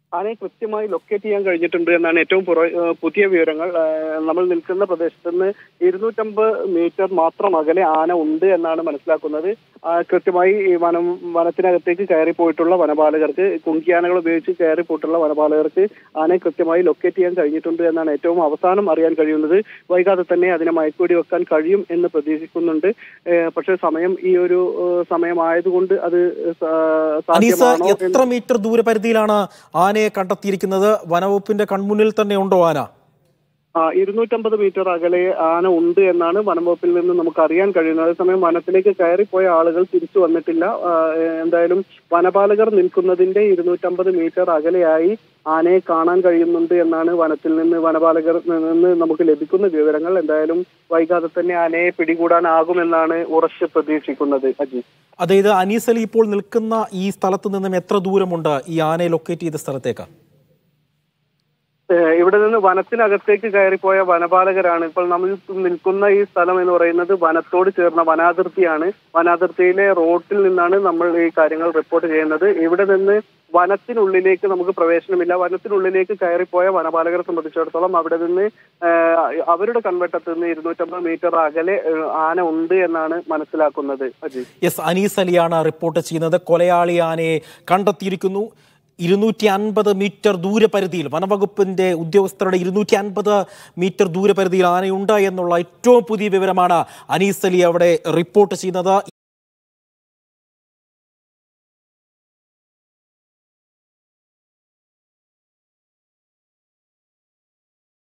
ആനയെ കൃത്യമായി ലൊക്കേറ്റ് ചെയ്യാൻ കഴിഞ്ഞിട്ടുണ്ട് എന്നാണ് ഏറ്റവും പുറ ഏഹ് പുതിയ വിവരങ്ങൾ ഏഹ് നമ്മൾ നിൽക്കുന്ന പ്രദേശത്ത് നിന്ന് ഇരുന്നൂറ്റമ്പത് മീറ്റർ മാത്രം അകലെ ആന ഉണ്ട് എന്നാണ് മനസ്സിലാക്കുന്നത് ആ, കൃത്യമായി ഈ വനം വനത്തിനകത്തേക്ക് കയറി പോയിട്ടുള്ള വനപാലകർക്ക് കുങ്കിയാനകൾ ഉപയോഗിച്ച് കയറി പോയിട്ടുള്ള വനപാലകർക്ക് ആനയെ കൃത്യമായി ലൊക്കേറ്റ് ചെയ്യാൻ കഴിഞ്ഞിട്ടുണ്ട് എന്നാണ് ഏറ്റവും അവസാനം അറിയാൻ കഴിയുന്നത് വൈകാതെ തന്നെ അതിനെ മയക്കുവെടി വെക്കാൻ കഴിയും എന്ന് പ്രതീക്ഷിക്കുന്നുണ്ട് ഏഹ് പക്ഷേ സമയം ഈ ഒരു ഏഹ് സമയമായതുകൊണ്ട് അത് സാ- അനീസ് സാധ്യമാണോ എന്ന് എത്ര മീറ്റർ ദൂരപരിധിയിലാണ് ആനയെ കണ്ടെത്തിയിരിക്കുന്നത് വനവകുപ്പിന്റെ കൺമുന്നിൽ തന്നെ ഉണ്ടോ ആന ആ ഇരുന്നൂറ്റമ്പത് മീറ്റർ അകലെ ആന ഉണ്ട് എന്നാണ് വനംവകുപ്പിൽ നിന്ന് നമുക്ക് അറിയാൻ കഴിയുന്നത് അതേസമയം വനത്തിലേക്ക് കയറിപ്പോയ ആളുകൾ തിരിച്ചു വന്നിട്ടില്ല ആ, എന്തായാലും വനപാലകർ നിൽക്കുന്നതിന്റെ ഇരുന്നൂറ്റമ്പത് മീറ്റർ അകലെയായി ആനയെ കാണാൻ കഴിയുന്നുണ്ട് എന്നാണ് വനത്തിൽ നിന്ന് വനപാലകർ നിന്ന് നമുക്ക് ലഭിക്കുന്ന വിവരങ്ങൾ എന്തായാലും വൈകാതെ തന്നെ ആനയെ പിടികൂടാനാകുമെന്നാണ് ഉറച്ച് പ്രതീക്ഷിക്കുന്നത് അജി അതായത് അനീസ് അലി ഇപ്പോൾ നിൽക്കുന്ന ഈ സ്ഥലത്ത് നിന്നും എത്ര ദൂരമുണ്ട് ഈ ആനയെ ലൊക്കേറ്റ് ചെയ്ത സ്ഥലത്തേക്ക് ഏഹ് ഇവിടെ നിന്ന് വനത്തിനകത്തേക്ക് കയറിപ്പോയ വനപാലകരാണ് ഇപ്പോൾ നമ്മൾ നിൽക്കുന്ന ഈ സ്ഥലം എന്ന് പറയുന്നത് വനത്തോട് ചേർന്ന വനാതിർത്തിയാണ് വനാതിർത്തിയിലെ റോട്ടിൽ നിന്നാണ് നമ്മൾ ഈ കാര്യങ്ങൾ റിപ്പോർട്ട് ചെയ്യുന്നത് ഇവിടെ നിന്ന് വനത്തിനുള്ളിലേക്ക് നമുക്ക് പ്രവേശനമില്ല വനത്തിനുള്ളിലേക്ക് കയറിപ്പോയ വനപാലകരെ സംബന്ധിച്ചിടത്തോളം അവിടെ നിന്ന് ഏഹ് അവരുടെ കൺവെട്ടത്ത് നിന്ന് ഇരുന്നൂറ്റമ്പത് മീറ്റർ അകലെ ഏഹ് ആന ഉണ്ട് എന്നാണ് മനസ്സിലാക്കുന്നത് അജിത് എസ് അനീസ് അലിയാണ് റിപ്പോർട്ട് ചെയ്യുന്നത് കൊലയാളി ആനയെ കണ്ടെത്തിയിരിക്കുന്നു ഇരുന്നൂറ്റി അൻപത് മീറ്റർ ദൂരപരിധിയിൽ വനവകുപ്പിന്റെ ഉദ്യോഗസ്ഥരുടെ ഇരുന്നൂറ്റി അൻപത് മീറ്റർ ദൂരപരിധിയിൽ ആനയുണ്ട് എന്നുള്ള ഏറ്റവും പുതിയ വിവരമാണ് അനീസ് അലി അവിടെ റിപ്പോർട്ട് ചെയ്യുന്നത്